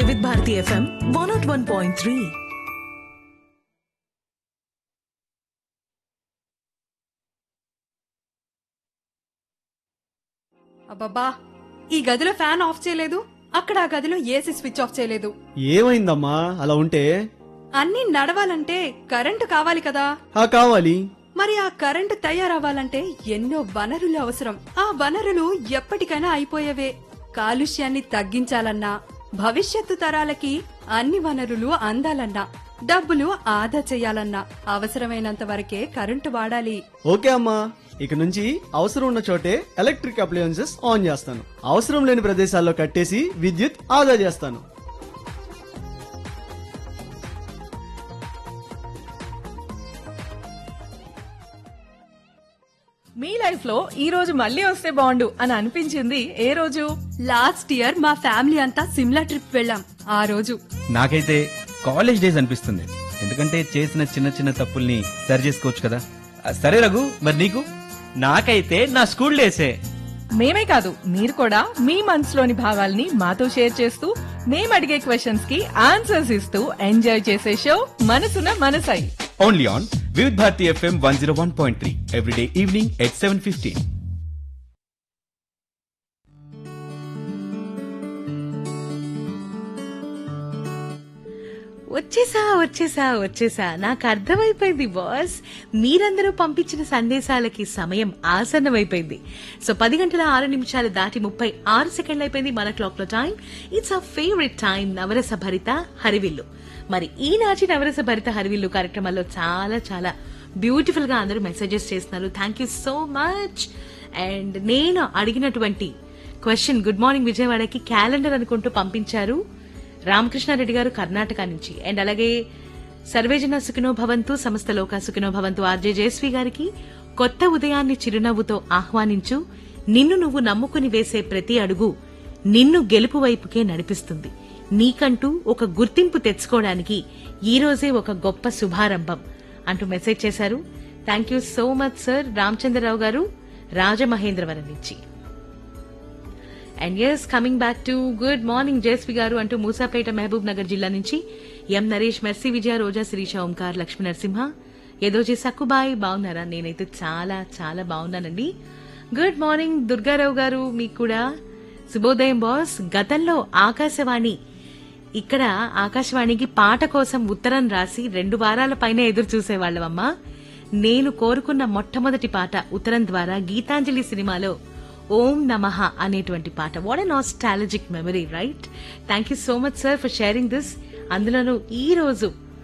వివిధ Bharati FM one nought one point three అబ్బబ్బా ఈ గదిలో ఫ్యాన్ ఆఫ్ చేయలేదు అక్కడ ఆ గదిలో ఏసీ స్విచ్ ఆఫ్ చేయలేదు ఏమైందమ్మా అలా ఉంటే అన్నీ నడవాలంటే కరెంటు కావాలి కదా ఆ కావాలి మరి ఆ కరెంటు తయారవ్వాలంటే ఎన్నో వనరులు అవసరం ఆ వనరులు ఎప్పటికైనా అయిపోయేవే కాలుష్యాన్ని తగ్గించాలన్నా భవిష్యత్తు తరాలకి అన్ని వనరులు అందాలన్నా డబ్బులు ఆదా చేయాలన్నా అవసరమైనంత వరకే కరెంటు వాడాలి ఓకే అమ్మా ఇక నుంచి అవసరం ఉన్న చోటే ఎలక్ట్రిక్ అప్లయన్సెస్ ఆన్ చేస్తాను అవసరం లేని ప్రదేశాల్లో కట్టేసి విద్యుత్ ఆదా చేస్తాను మీ లైఫ్ లో ఈ రోజు మళ్ళీ వస్తే బాగుండు అని అనిపించింది ఏ రోజు లాస్ట్ ఇయర్ మా ఫ్యామిలీ అంతా సిమ్లా ట్రిప్ వెళ్ళాం ఆ రోజు నాకైతే కాలేజ్ డేస్ అనిపిస్తుంది ఎందుకంటే చేసిన చిన్న చిన్న తప్పుల్ని సరి చేసుకోవచ్చు కదా ఆ, సరే రఘు మరి నీకు నాకైతే నా స్కూల్ డేసే మేమే కాదు మీరు కూడా మీ మనసులోని భావాల్ని మాతో షేర్ చేస్తూ మేము అడిగే క్వశ్చన్స్ కి ఆన్సర్స్ ఇస్తూ ఎంజాయ్ చేసే షో మనసున మనసై only on Vividh Bharati FM one zero one point three everyday evening at seven fifteen వచ్చేసా వచ్చేసా వచ్చేసా నాకు అర్థమైపోయింది బాస్ మీరందరూ పంపించిన సందేశాలకి సమయం ఆసన్నమైపోయింది సో పది గంటల ఆరు నిమిషాలు దాటి ముప్పై ఆరు సెకండ్లు అయిపోయింది మన క్లాక్ లో time it's a favourite time నవరస భరిత హరివిల్లు మరి ఈనాటి నవరస భరిత హరివిల్లు కార్యక్రమాల్లో చాలా చాలా బ్యూటిఫుల్ గా అందరూ మెసేజెస్ చేస్తున్నారు thank you so much and నేను అడిగినటువంటి క్వశ్చన్ గుడ్ మార్నింగ్ విజయవాడకి క్యాలెండర్ అనుకుంటూ పంపించారు రామకృష్ణారెడ్డి గారు కర్ణాటక నుంచి అండ్ అలాగే సర్వేజన సుఖినో భవంతు సమస్త లోక సుఖినో భవంతు ఆర్జే జయశ్రీ గారికి కొత్త ఉదయాన్ని చిరునవ్వుతో ఆహ్వానించు నిన్ను నువ్వు నమ్ముకుని వేసే ప్రతి అడుగు నిన్ను గెలుపు వైపుకే నడిపిస్తుంది నీకంటూ ఒక గుర్తింపు తెచ్చుకోవడానికి ఈ రోజే ఒక గొప్ప శుభారంభం అంటూ మెసేజ్ చేశారు thank you so much sir Ramachandra Rao గారు రాజమహేంద్రవరం నుంచి and yes coming back to good morning Jayasree గారు అంటూ మూసాపేట మహబూబ్ నగర్ జిల్లా నుంచి ఎం నరేష్ మెర్సీ విజయ రోజా శిరీష ఓంకార్ లక్ష్మీ నరసింహ ఏదోజీ సక్కుబాయ్ బాగున్నారా నేనైతే చాలా చాలా బాగున్నానండి గుడ్ మార్నింగ్ దుర్గారావు గారు మీకు కూడా శుభోదయం బాస్ గతంలో ఆకాశవాణి ఇక్కడ ఆకాశవాణికి పాట కోసం ఉత్తరం రాసి రెండు వారాల పైన ఎదురు చూసేవాళ్ళమమ్మా నేను కోరుకున్న మొట్టమొదటి పాట ఉత్తరం ద్వారా గీతాంజలి సినిమాలో ఓం నమః అనేటువంటి పాట what a nostalgic memory right thank you so much sir for sharing this అందులోనూ ఈ రోజు